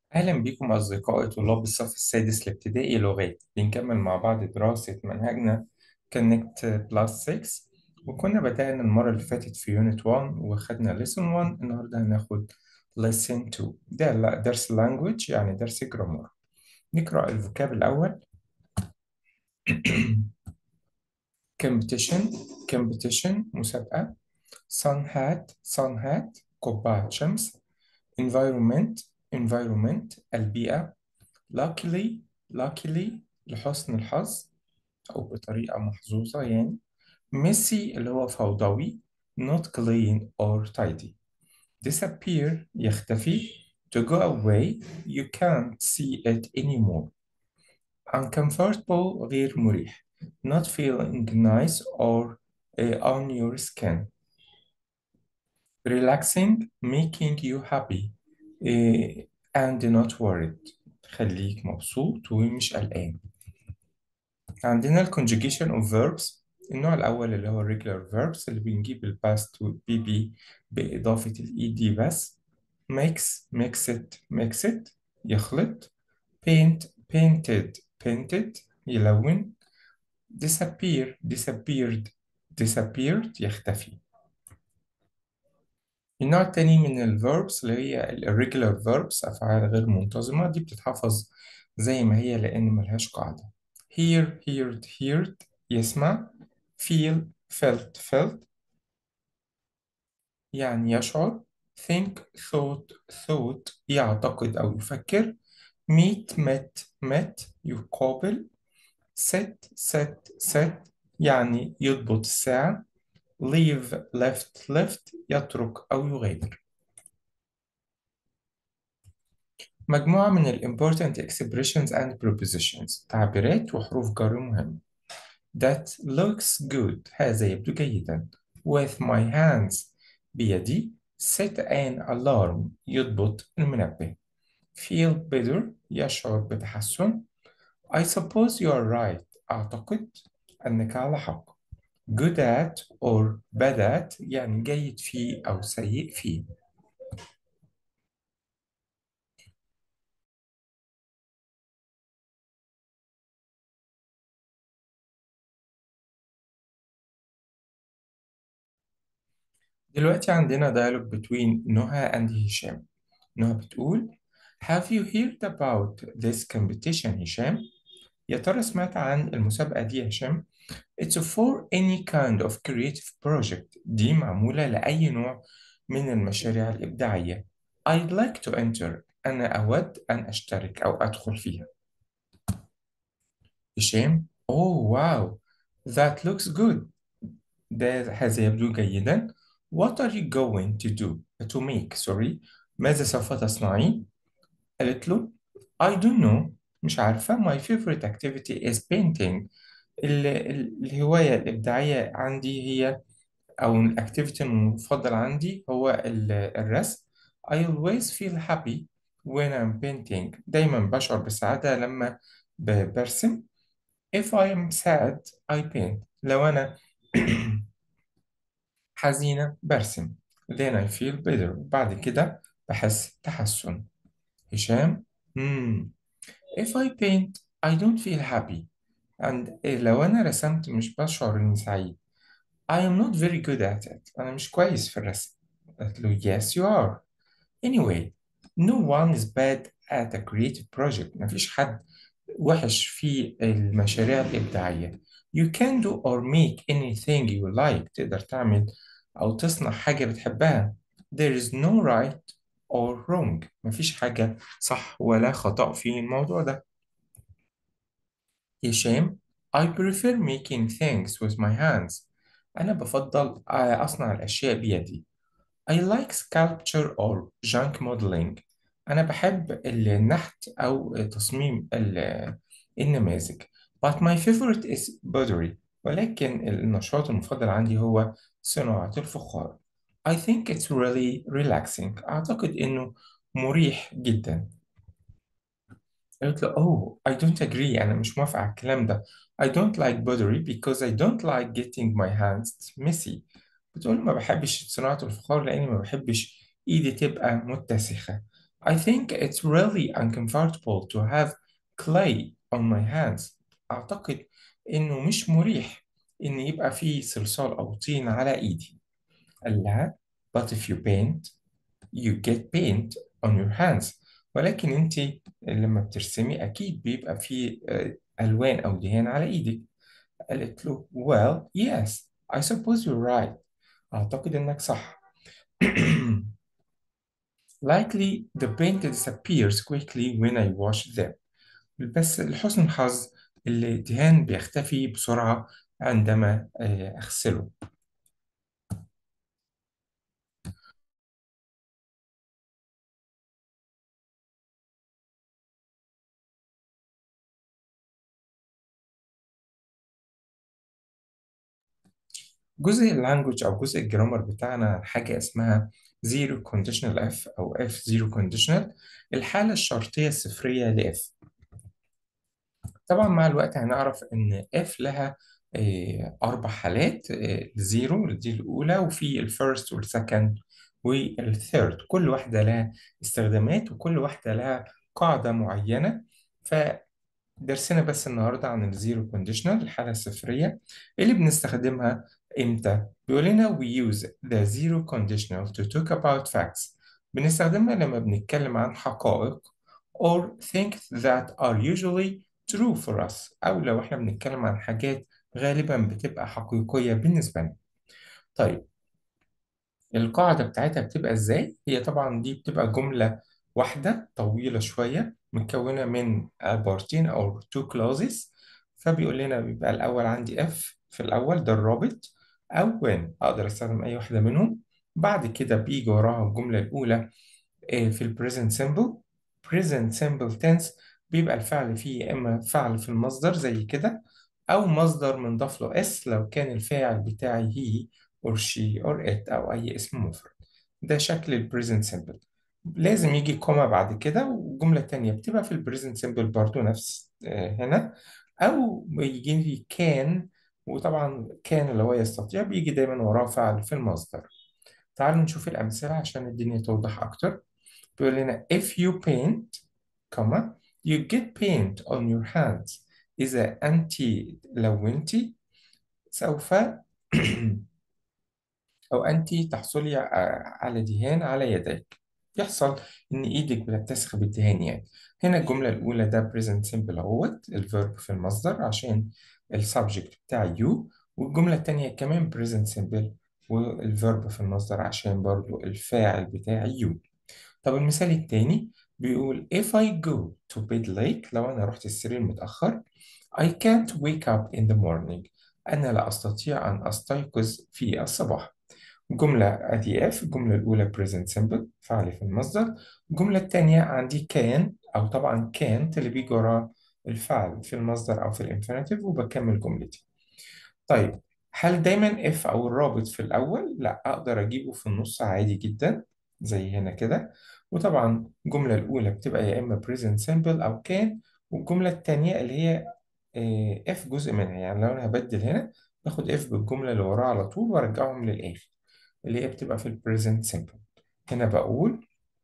أهلا بكم أصدقائي طلاب الصف السادس الابتدائي لغات بنكمل مع بعض دراسة منهجنا كونكت بلس 6 وكنا بدأنا المرة اللي فاتت في يونت 1 وخدنا lesson 1 النهاردة هناخد lesson 2 ده لا- درس language يعني درس جرامر نقرأ الفوكاب الأول competition competition مسابقة sun hat sun hat قبعة شمس environment environment البيئة luckily luckily لحسن الحظ أو بطريقة محظوظة يعني messy اللي هو فوضوي not clean or tidy disappear يختفي to go away you can't see it anymore uncomfortable غير مريح not feeling nice or uh, on your skin relaxing making you happy uh, and not worried خليك مبسوط ومش قلقان عندنا ال conjugation of verbs النوع الأول اللي هو ال regular verbs اللي بنجيب ال past وال bb بإضافة ال ed بس mix mix it mix it يخلط paint painted painted يلون disappear disappeared disappeared يختفي النوع التاني من ال verbs اللي هي ال irregular verbs أفعال غير منتظمة دي بتتحفظ زي ما هي لأن ملهاش قاعدة hear heard heard يسمع feel felt felt يعني يشعر think thought thought يعتقد أو يفكر meet met met يقابل set set set يعني يضبط الساعة leave left left يترك أو يغادر مجموعة من ال important expressions and prepositions تعبيرات وحروف جر مهمة That looks good هذا يبدو جيدا With my hands بيدي Set an alarm يضبط المنبه Feel better يشعر بتحسن I suppose you are right أعتقد أنك على حق Good at or bad at يعني جيد فيه أو سيء فيه دلوقتي عندنا dialogue between نهى and هشام نهى بتقول Have you heard about this competition هشام؟ يا ترى سمعت عن المسابقة دي يا هشام؟ It's for any kind of creative project دي معمولة لأي نوع من المشاريع الإبداعية I'd like to enter أنا أود أن أشترك أو أدخل فيها هشام Oh wow that looks good ده هذا يبدو جيدا What are you going to do to make sorry ماذا سوف تصنعين قالت له I don't know مش عارفة my favorite activity is painting ال- ال- الهواية الإبداعية عندي هي أو الأكتيفيتي المفضل عندي هو ال- الرسم I always feel happy when I'm painting دايما بشعر بالسعادة لما ب- برسم If I am sad I paint لو أنا حزينة برسم then I feel better بعد كده بحس تحسن هشام hmm. If I paint I don't feel happy and إيه لو أنا رسمت مش بشعر إني سعيد I am not very good at it أنا مش كويس في الرسم قالت له yes you are anyway no one is bad at a creative project مفيش حد وحش في المشاريع الإبداعية you can do or make anything you like تقدر تعمل أو تصنع حاجة بتحبها there is no right or wrong مفيش حاجة صح ولا خطأ في الموضوع ده هشام I prefer making things with my hands أنا بفضل أصنع الأشياء بيدي I like sculpture or junk modeling أنا بحب النحت أو تصميم ال- النماذج but my favorite is pottery ولكن النشاط المفضل عندي هو صناعة الفخار I think it's really relaxing أعتقد إنه مريح جدا قلت له oh I don't agree أنا مش موافق على الكلام ده I don't like pottery because I don't like getting my hands messy بتقول ما بحبش صناعة الفخار لأني ما بحبش إيدي تبقى متسخة I think it's really uncomfortable to have clay on my hands. أعتقد إنه مش مريح إن يبقى فيه صلصال أو طين على إيدي. قال لها but if you paint you get paint on your hands ولكن أنت لما بترسمي أكيد بيبقى فيه آه، ألوان أو دهان على إيدك. قالت له well yes I suppose you're right. أعتقد إنك صح. Likely the paint disappears quickly when I wash them. بس لحسن الحظ الدهان بيختفي بسرعة عندما آه، أغسله. جزء اللانجوج أو جزء الجرامر بتاعنا حاجة اسمها zero conditional f أو f zero conditional الحالة الشرطية الصفرية ل f طبعا مع الوقت هنعرف إن f لها آه، أربع حالات آه، الزيرو دي الأولى وفي الفيرست والسكند والثيرد كل واحدة لها استخدامات وكل واحدة لها قاعدة معينة فدرسنا بس النهاردة عن الزيرو كونديشنال الحالة الصفرية اللي بنستخدمها إمتى؟ بيقول لنا we use the zero conditional to talk about facts بنستخدمها لما بنتكلم عن حقائق or things that are usually true for us أو لو إحنا بنتكلم عن حاجات غالبا بتبقى حقيقية بالنسبة لنا طيب القاعدة بتاعتها بتبقى إزاي؟ هي طبعا دي بتبقى جملة واحدة طويلة شوية متكونة من عبارتين أو two clauses فبيقول لنا بيبقى الأول عندي F في الأول ده الرابط أو when أقدر أستخدم أي واحدة منهم بعد كده بيجي وراها الجملة الأولى آه، في ال present simple present simple tense بيبقى الفعل فيه يا إما فعل في المصدر زي كده أو مصدر منضاف له اس لو كان الفاعل بتاعي he or she or it أو أي اسم مفرد ده شكل ال present simple لازم يجي كوما بعد كده وجملة تانية بتبقى في ال present simple برضو نفس آه، هنا أو بيجي لي كان وطبعا كان اللي هو يستطيع بيجي دايما وراه فعل في المصدر تعالوا نشوف الأمثلة عشان الدنيا توضح أكتر بيقول لنا if you paint كما you get paint on your hands إذا أنت لونتي سوف أو أنت تحصلي ع- على دهان على يديك يحصل إن إيدك بتتسخ بالدهان يعني هنا الجملة الأولى ده present simple اهوت الفيرب في المصدر عشان السبجكت بتاع you والجملة التانية كمان present simple والفيرب في المصدر عشان برضو الفاعل بتاع you طب المثال التاني بيقول if I go to bed late لو أنا رحت السرير متأخر I can't wake up in the morning أنا لا أستطيع أن أستيقظ في الصباح جملة أدي F الجملة الأولى present simple فعل في المصدر الجملة الثانية عندي can أو طبعا can't اللي بيجي وراه الفعل في المصدر أو في الانفينيتيف وبكمل جملتي طيب هل دايما if أو الرابط في الأول؟ لا أقدر أجيبه في النص عادي جدا زي هنا كده وطبعا الجملة الأولى بتبقى يا إما present simple أو can والجملة التانية اللي هي آه، if جزء منها يعني لو أنا هبدل هنا باخد if بالجملة اللي وراها على طول وأرجعهم للآخر اللي هي بتبقى في ال present simple هنا بقول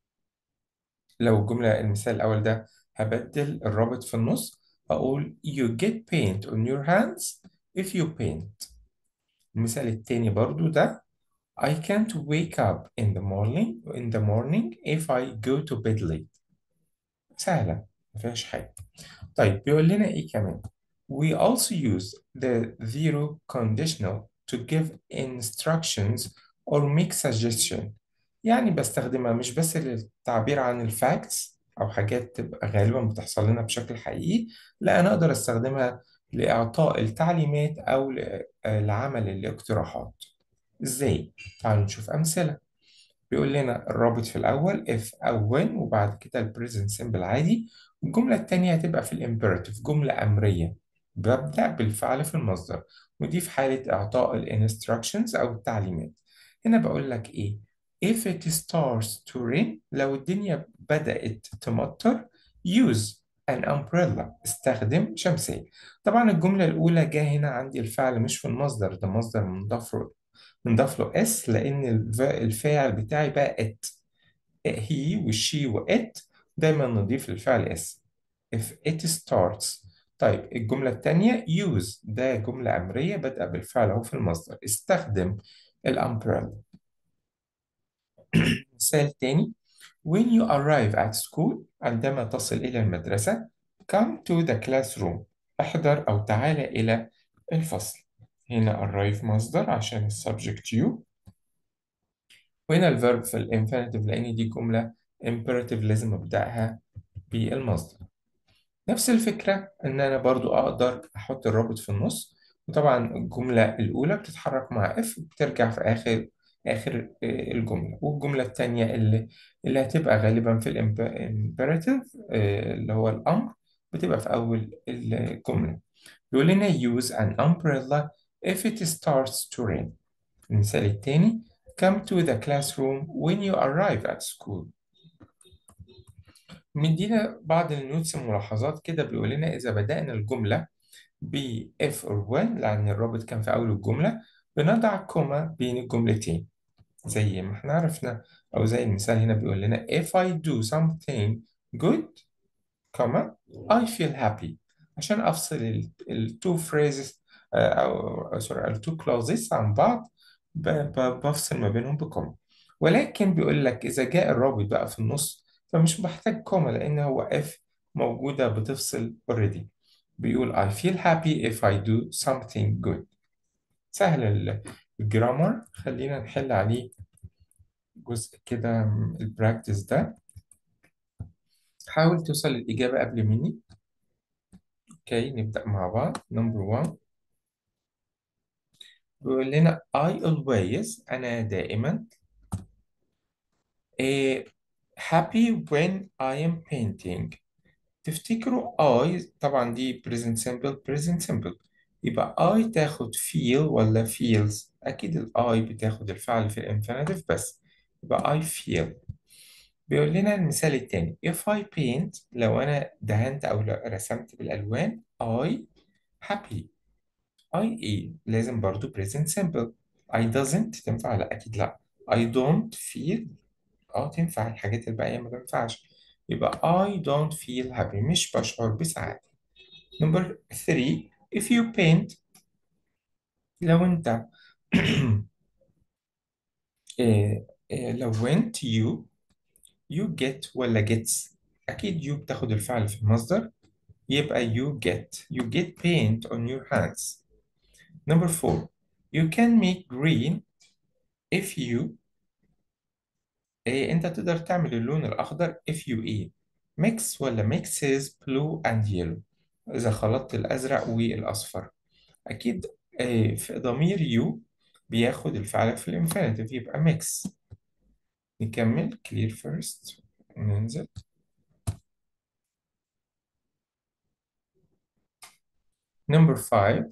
لو الجملة المثال الأول ده هبدل الرابط في النص أقول you get paint on your hands if you paint المثال التاني برضو ده I can't wake up in the morning in the morning if I go to bed late سهلة ما فيهاش حاجة طيب بيقول لنا إيه كمان We also use the zero conditional to give instructions or make suggestion يعني بستخدمها مش بس للتعبير عن الفاكتس أو حاجات تبقى غالبا بتحصل لنا بشكل حقيقي لا أنا أقدر أستخدمها لإعطاء التعليمات أو ل- لعمل الاقتراحات إزاي؟ تعالوا نشوف أمثلة بيقول لنا الرابط في الأول if أو when وبعد كده ال present simple عادي والجملة التانية هتبقى في الإمبيراتيف جملة أمرية ببدأ بالفعل في المصدر ودي في حالة إعطاء ال instructions أو التعليمات هنا بقول لك إيه if it starts to rain لو الدنيا بدأت تمطر use an umbrella استخدم شمسية طبعا الجملة الأولى جه هنا عندي الفعل مش في المصدر ده مصدر مضاف له بنضاف له اس لان الف- الفاعل بتاعي بقى ات he والشي وات دايما نضيف للفعل s if it starts طيب الجملة التانية use ده جملة أمرية بادئة بالفعل أهو في المصدر استخدم الأمبريلا مثال تاني when you arrive at school عندما تصل إلى المدرسة come to the classroom احضر أو تعال إلى الفصل هنا arrive مصدر عشان السبجكت you وهنا الفيرب في الانفينيتيف لأن دي جملة imperative لازم أبدأها بالمصدر نفس الفكرة إن أنا برضو أقدر أحط الرابط في النص وطبعا الجملة الأولى بتتحرك مع F بترجع في آخر آخر آه، الجملة والجملة التانية اللي اللي هتبقى غالبا في الإمبيراتيف اللي هو الأمر بتبقى في أول الجملة يقول لنا use an umbrella if it starts to rain المثال التاني come to the classroom when you arrive at school مدينا بعض النوتس الملاحظات كده بيقول لنا إذا بدأنا الجملة ب if or when لأن الرابط كان في أول الجملة بنضع كوما بين الجملتين زي ما احنا عرفنا أو زي المثال هنا بيقول لنا if I do something good كوما I feel happy عشان أفصل ال ال two phrases آه، أو سوري ال two clauses عن بعض ب- ب- بفصل ما بينهم بكوما ولكن بيقول لك إذا جاء الرابط بقى في النص فمش محتاج كوما لأن هو if موجودة بتفصل already بيقول I feel happy if I do something good سهل ال- الجرامر خلينا نحل عليه جزء كده من البراكتس ده حاول توصل للإجابة قبل مني اوكي نبدأ مع بعض نمبر 1 بيقول لنا I always أنا دائما eh, happy when I am painting تفتكروا I طبعا دي present simple present simple يبقى I تاخد feel ولا feels أكيد ال I بتاخد الفعل في الانفينيتيف بس يبقى I feel بيقول لنا المثال التاني if I paint لو أنا دهنت أو لو رسمت بالألوان I happy I إيه لازم برضو present simple I doesn't تنفع لا أكيد لا I don't feel اه تنفع الحاجات الباقية ما تنفعش يبقى I don't feel happy مش بشعر بسعادة نمبر 3 if you paint لو انت إيه إيه لونت you you get ولا gets أكيد you بتاخد الفعل في المصدر يبقى you get you get paint on your hands number 4 you can make green if you إيه أنت تقدر تعمل اللون الأخضر if you إيه mix ولا mixes blue and yellow إذا خلطت الأزرق والأصفر أكيد إيه في ضمير you بياخد الفعل في الانفينيتيف يبقى mix نكمل clear first ننزل number 5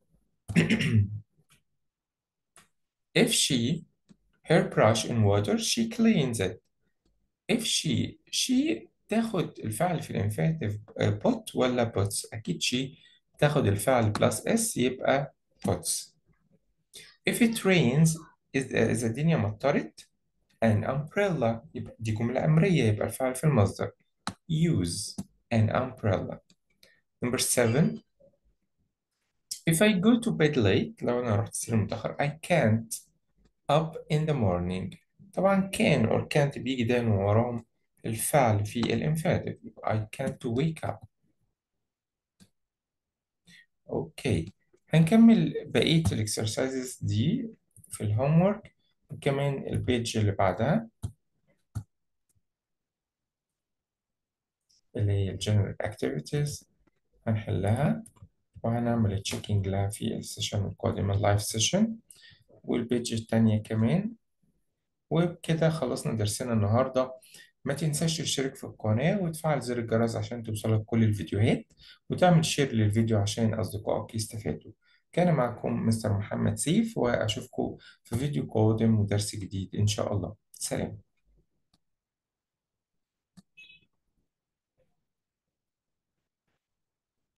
if she her brush in water she cleans it if she she تاخد الفعل في الانفينيتيف put ولا puts أكيد she تاخد الفعل plus s يبقى puts if it rains إذا إذا الدنيا مطرت an umbrella يبقى دي جملة أمرية يبقى الفعل في المصدر use an umbrella number seven if I go to bed late لو أنا رحت السرير متأخر I can't up in the morning طبعا can or can't بيجي دايما وراهم الفعل في الانفينيتيف I can't wake up اوكي هنكمل بقية الاكسرسايزز دي في الهوم ورك وكمان البيج اللي بعدها اللي هي الجنرال activities هنحلها وهنعمل تشيكينج لها في السيشن القادمة اللايف سيشن والبيج التانية كمان وبكده خلصنا درسنا النهاردة ما تنساش تشترك في القناة وتفعل زر الجرس عشان توصلك كل الفيديوهات وتعمل شير للفيديو عشان أصدقائك يستفادوا كان معكم مستر محمد سيف وأشوفكم في فيديو قادم ودرس جديد إن شاء الله سلام